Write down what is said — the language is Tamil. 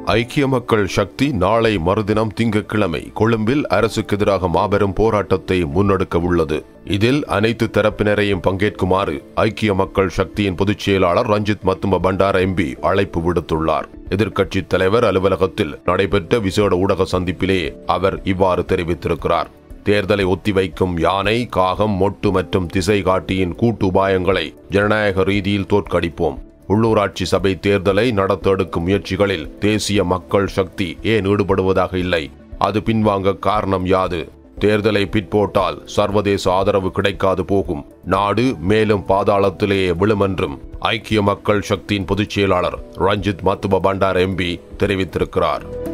ஐக்கிய மக்கள் சக்தி நாளை மறுதினம் திங்கட்கிழமை கொழும்பில் அரசுக்கு எதிராக மாபெரும் போராட்டத்தை முன்னெடுக்க உள்ளது இதில் அனைத்து தரப்பினரையும் பங்கேற்குமாறு ஐக்கிய மக்கள் சக்தியின் பொதுச் செயலாளர் ரஞ்சித் மத்தும பண்டார எம்பி அழைப்பு விடுத்துள்ளார் எதிர்க்கட்சி தலைவர் அலுவலகத்தில் நடைபெற்ற விசேட ஊடக சந்திப்பிலேயே அவர் இவ்வாறு தெரிவித்திருக்கிறார் தேர்தலை ஒத்திவைக்கும் யானை காகம் மொட்டு மற்றும் திசை காட்டியின் கூட்டு உபாயங்களை ஜனநாயக ரீதியில் தோற்கடிப்போம் உள்ளூராட்சி சபை தேர்தலை நடத்த எடுக்கும் முயற்சிகளில் தேசிய மக்கள் சக்தி ஏன் ஈடுபடுவதாக இல்லை அது பின்வாங்க காரணம் யாது தேர்தலை பிற்போட்டால் சர்வதேச ஆதரவு கிடைக்காது போகும் நாடு மேலும் பாதாளத்திலேயே விழுமென்றும் ஐக்கிய மக்கள் சக்தியின் பொதுச் செயலாளர் ரஞ்சித் மத்துப பண்டார் எம்பி தெரிவித்திருக்கிறார்